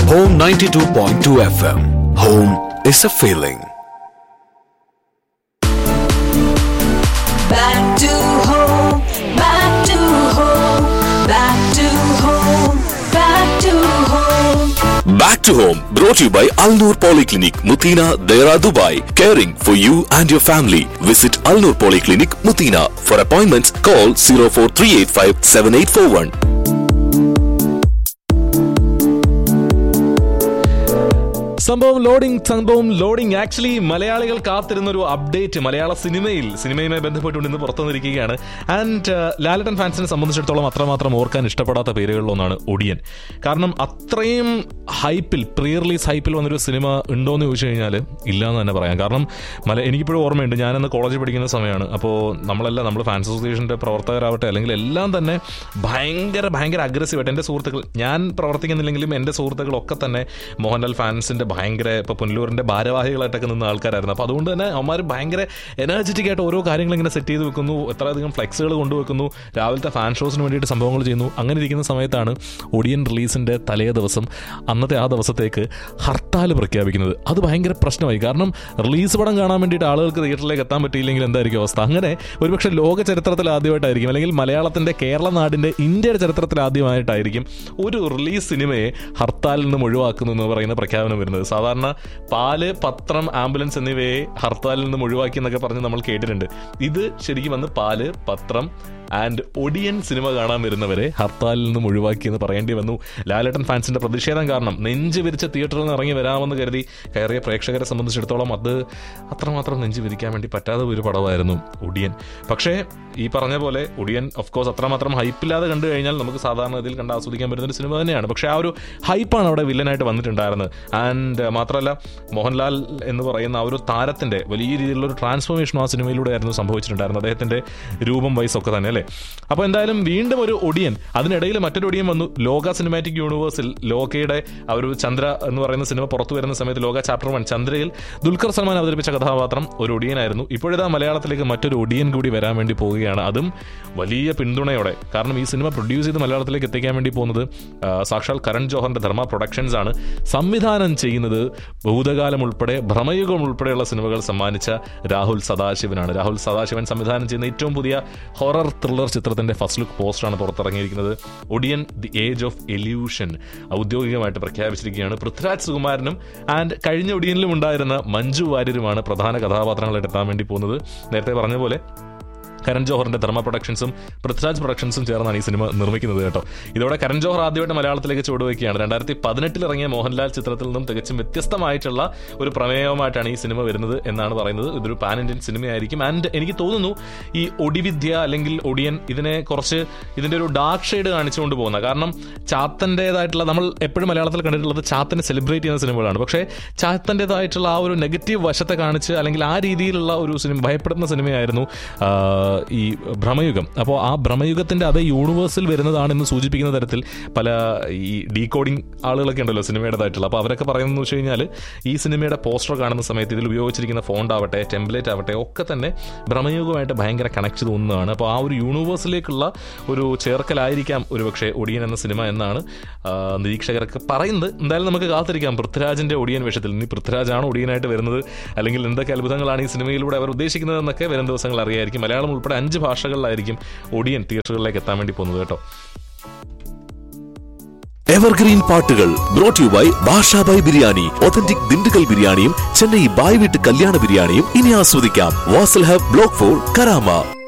Home 92.2 FM. Home is a feeling. Back to home, back to home, back to home, back to home. Back to home brought to you by Alnur Polyclinic, Mutina, Dera, Dubai. Caring for you and your family. Visit Alnur Polyclinic, Mutina. For appointments, call 04385 7841. സംഭവം loading സംഭവം loading actually മലയാളികൾ കാത്തിരുന്ന ഒരു update മലയാള സിനിമയിൽ സിനിമയുമായി ബന്ധപ്പെട്ടുകൊണ്ട് ഇന്ന് പുറത്തു വന്നിരിക്കുകയാണ് ആൻഡ് ലാലട്ടൻ ഫാൻസിനെ സംബന്ധിച്ചിടത്തോളം അത്രമാത്രം ഓർക്കാൻ ഇഷ്ടപ്പെടാത്ത പേരുകളിലൊന്നാണ് ഒടിയൻ കാരണം അത്രയും ഹൈപ്പിൽ പ്രീ റിലീസ് ഹൈപ്പിൽ വന്നൊരു സിനിമ ഉണ്ടോ എന്ന് ചോദിച്ചു കഴിഞ്ഞാൽ ഇല്ല എന്ന് തന്നെ പറയാം കാരണം മല എനിക്കിപ്പോഴും ഓർമ്മയുണ്ട് ഞാനന്ന് കോളേജിൽ പഠിക്കുന്ന സമയമാണ് അപ്പോൾ നമ്മളെല്ലാം നമ്മൾ ഫാൻസ് അസോസിയേഷൻ്റെ പ്രവർത്തകരാവട്ടെ അല്ലെങ്കിൽ എല്ലാം തന്നെ ഭയങ്കര ഭയങ്കര അഗ്രസീവായിട്ട് എൻ്റെ സുഹൃത്തുക്കൾ ഞാൻ പ്രവർത്തിക്കുന്നില്ലെങ്കിലും എൻ്റെ സുഹൃത്തുക്കളൊക്കെ തന്നെ മോഹൻലാൽ ഫാൻസിൻ്റെ ഭയങ്കര ഇപ്പോൾ പുനലൂരിൻ്റെ ഭാരവാഹികളായിട്ടൊക്കെ നിന്ന ആൾക്കാരായിരുന്നു അപ്പോൾ അതുകൊണ്ട് തന്നെ അവന്മാർ ഭയങ്കര എനർജറ്റിക് ആയിട്ട് ഓരോ കാര്യങ്ങൾ ഇങ്ങനെ സെറ്റ് ചെയ്ത് വെക്കുന്നു എത്രയധികം ഫ്ലെക്സുകൾ കൊണ്ടുവെക്കുന്നു രാവിലത്തെ ഫാൻ ഷോസിന് വേണ്ടിയിട്ട് സംഭവങ്ങൾ ചെയ്യുന്നു അങ്ങനെ ഇരിക്കുന്ന സമയത്താണ് ഒടിയൻ റിലീസിൻ്റെ തലേ ദിവസം അന്നത്തെ ആ ദിവസത്തേക്ക് ഹർത്താൽ പ്രഖ്യാപിക്കുന്നത് അത് ഭയങ്കര പ്രശ്നമായി കാരണം റിലീസ് പടം കാണാൻ വേണ്ടിയിട്ട് ആളുകൾക്ക് തിയേറ്ററിലേക്ക് എത്താൻ പറ്റിയില്ലെങ്കിൽ എന്തായിരിക്കും അവസ്ഥ അങ്ങനെ ഒരുപക്ഷെ ലോക ചരിത്രത്തിൽ ആദ്യമായിട്ടായിരിക്കും അല്ലെങ്കിൽ മലയാളത്തിൻ്റെ കേരള നാടിൻ്റെ ഇന്ത്യയുടെ ചരിത്രത്തിൽ ആദ്യമായിട്ടായിരിക്കും ഒരു റിലീസ് സിനിമയെ ഹർത്താലിൽ നിന്നും ഒഴിവാക്കുന്നു എന്ന് പറയുന്ന പ്രഖ്യാപനം വരുന്നത് സാധാരണ പാല് പത്രം ആംബുലൻസ് എന്നിവയെ ഹർത്താലിൽ നിന്നും ഒഴിവാക്കി എന്നൊക്കെ പറഞ്ഞ് നമ്മൾ കേട്ടിട്ടുണ്ട് ഇത് ശരിക്കും വന്ന് പാല് പത്രം ആൻഡ് ഒടിയൻ സിനിമ കാണാൻ വരുന്നവരെ ഹർത്താലിൽ നിന്നും ഒഴിവാക്കി എന്ന് പറയേണ്ടി വന്നു ലാലേട്ടൻ ഫാൻസിന്റെ പ്രതിഷേധം കാരണം നെഞ്ച് വിരിച്ച തിയേറ്ററിൽ നിന്ന് ഇറങ്ങി വരാമെന്ന് കരുതി കയറിയ പ്രേക്ഷകരെ സംബന്ധിച്ചിടത്തോളം അത് അത്രമാത്രം നെഞ്ച് വിരിക്കാൻ വേണ്ടി പറ്റാത്ത ഒരു പടമായിരുന്നു ഒടിയൻ പക്ഷേ ഈ പറഞ്ഞ പോലെ ഒടിയൻ ഓഫ് കോഴ്സ് അത്രമാത്രം ഹൈപ്പില്ലാതെ കണ്ടു കഴിഞ്ഞാൽ നമുക്ക് സാധാരണ ഇതിൽ കണ്ട് ആസ്വദിക്കാൻ പറ്റുന്ന ഒരു സിനിമ തന്നെയാണ് പക്ഷേ ആ ഒരു ഹൈപ്പാണ് അവിടെ വില്ലനായിട്ട് വന്നിട്ടുണ്ടായിരുന്നത് ആൻഡ് മാത്രമല്ല മോഹൻലാൽ എന്ന് പറയുന്ന ആ ഒരു താരത്തിന്റെ വലിയ രീതിയിലുള്ള ഒരു ട്രാൻസ്ഫോർമേഷൻ ആ സിനിമയിലൂടെ ആയിരുന്നു സംഭവിച്ചിട്ടുണ്ടായിരുന്നത് അദ്ദേഹത്തിന്റെ രൂപം വയസ്സൊക്കെ തന്നെ അല്ലേ അപ്പോൾ എന്തായാലും വീണ്ടും ഒരു ഒടിയൻ അതിനിടയിൽ മറ്റൊരു ഒടിയൻ വന്നു ലോക സിനിമാറ്റിക് യൂണിവേഴ്സിൽ ലോകയുടെ ആ ഒരു ചന്ദ്ര എന്ന് പറയുന്ന സിനിമ പുറത്തു വരുന്ന സമയത്ത് ലോക ചാപ്റ്റർ വൺ ചന്ദ്രയിൽ ദുൽഖർ സൽമാൻ അവതരിപ്പിച്ച കഥാപാത്രം ഒരു ഒടിയനായിരുന്നു ഇപ്പോഴിതാ മലയാളത്തിലേക്ക് മറ്റൊരു ഒടിയൻ കൂടി വരാൻ വേണ്ടി പോവുകയാണ് അതും വലിയ പിന്തുണയോടെ കാരണം ഈ സിനിമ പ്രൊഡ്യൂസ് ചെയ്ത് മലയാളത്തിലേക്ക് എത്തിക്കാൻ വേണ്ടി പോകുന്നത് ആ, സാക്ഷാൽ കരൺ ജോഹറിന്റെ ധർമ്മ പ്രൊഡക്ഷൻസ് ആണ് സംവിധാനം ചെയ്യുന്നത് ഭൂതകാലം ഉൾപ്പെടെ ഭ്രമയുഗം ഉൾപ്പെടെയുള്ള സിനിമകൾ സമ്മാനിച്ച രാഹുൽ സദാശിവനാണ് രാഹുൽ സദാശിവൻ സംവിധാനം ചെയ്യുന്ന ഏറ്റവും പുതിയ ഹൊറർ ത്രില്ലർ ചിത്രത്തിന്റെ ഫസ്റ്റ് ലുക്ക് പോസ്റ്ററാണ് പുറത്തിറങ്ങിയിരിക്കുന്നത് Odiyan the age of illusion ഔദ്യോഗികമായിട്ട് പ്രഖ്യാപിച്ചിരിക്കുകയാണ് പൃഥ്വിരാജ് സുകുമാരനും ആൻഡ് കഴിഞ്ഞ ഒടിയനിലും ഉണ്ടായിരുന്ന മഞ്ജു വാര്യരുമാണ് പ്രധാന കഥാപാത്രങ്ങളായിട്ട് എത്താൻ വേണ്ടി പോകുന്നത് നേരത്തെ പറഞ്ഞ പോലെ കരൺ ജോഹറിന്റെ ധർമ്മ പ്രൊഡക്ഷൻസും പൃഥ്വിരാജ് പ്രൊഡക്ഷൻസും ചേർന്നാണ് ഈ സിനിമ നിർമ്മിക്കുന്നത് കേട്ടോ ഇതോടെ കരൺ ജോഹർ ആദ്യമായിട്ട് മലയാളത്തിലേക്ക് ചുവടുവയ്ക്കുകയാണ് രണ്ടായിരത്തി പതിനെട്ടിൽ ഇറങ്ങിയ മോഹൻലാൽ ചിത്രത്തിൽ നിന്നും തികച്ചും വ്യത്യസ്തമായിട്ടുള്ള ഒരു പ്രമേയവുമായിട്ടാണ് ഈ സിനിമ വരുന്നത് എന്നാണ് പറയുന്നത് ഇതൊരു പാൻ ഇന്ത്യൻ സിനിമയായിരിക്കും ആൻഡ് എനിക്ക് തോന്നുന്നു ഈ ഒടിവിദ്യ അല്ലെങ്കിൽ ഒടിയൻ ഇതിനെ കുറച്ച് ഇതിന്റെ ഒരു ഡാർക്ക് ഷെയ്ഡ് കാണിച്ചുകൊണ്ട് പോകുന്ന കാരണം ചാത്തൻ്റെതായിട്ടുള്ള നമ്മൾ എപ്പോഴും മലയാളത്തിൽ കണ്ടിട്ടുള്ളത് ചാത്തനെ സെലിബ്രേറ്റ് ചെയ്യുന്ന സിനിമകളാണ് പക്ഷേ ചാത്തൻ്റെതായിട്ടുള്ള ആ ഒരു നെഗറ്റീവ് വശത്തെ കാണിച്ച് അല്ലെങ്കിൽ ആ രീതിയിലുള്ള ഒരു സിനിമ ഭയപ്പെടുന്ന സിനിമയായിരുന്നു ആ, ഈ ഭ്രമയുഗം അപ്പോൾ ആ ഭ്രമയുഗത്തിന്റെ അതേ യൂണിവേഴ്സിൽ വരുന്നതാണെന്ന് സൂചിപ്പിക്കുന്ന തരത്തിൽ പല ഈ ഡീകോഡിംഗ് ആളുകളൊക്കെ ഉണ്ടല്ലോ സിനിമയുടേതായിട്ടുള്ള അപ്പോൾ അവരൊക്കെ പറയുന്നത് വെച്ച് കഴിഞ്ഞാൽ ഈ സിനിമയുടെ പോസ്റ്റർ കാണുന്ന സമയത്ത് ഇതിൽ ഉപയോഗിച്ചിരിക്കുന്ന ഫോണ്ട് ആവട്ടെ ടെംപ്ലേറ്റ് ആവട്ടെ ഒക്കെ തന്നെ ഭ്രമയുഗമായിട്ട് ഭയങ്കര കണക്ട് തോന്നുന്നതാണ് അപ്പോൾ ആ ഒരു യൂണിവേഴ്സിലേക്കുള്ള ഒരു ചേർക്കലായിരിക്കാം ഒരുപക്ഷെ ഒടിയൻ എന്ന സിനിമ എന്നാണ് ആ, നിരീക്ഷകരൊക്കെ പറയുന്നത് എന്തായാലും നമുക്ക് കാത്തിരിക്കാം പൃഥ്വിരാജിന്റെ ഒടിയൻ വേഷത്തിൽ ഇനി പൃഥ്വിരാജാണ് ഒടിയനായിട്ട് വരുന്നത് അല്ലെങ്കിൽ എന്തൊക്കെ അത്ഭുതങ്ങളാണ് ഈ സിനിമയിലൂടെ അവർ ഉദ്ദേശിക്കുന്നതെന്നൊക്കെ വരും ദിവസങ്ങൾ അറിയായിരിക്കും മലയാളം ഉൾപ്പെടെ അഞ്ച് ഭാഷകളിലായിരിക്കും ഒടിയൻ തിയേറ്ററുകളിലേക്ക് എത്താൻ വേണ്ടി പോകുന്നത് കേട്ടോ എവർഗ്രീൻ പാട്ടുകൾ brought you by Basha bhai biryani authentic Dindigul ബിരിയാണിയും ചെന്നൈ ബായ് വീട്ട് കല്യാണ ബിരിയാണിയും ഇനി ആസ്വദിക്കാം Vasal hub block four Karama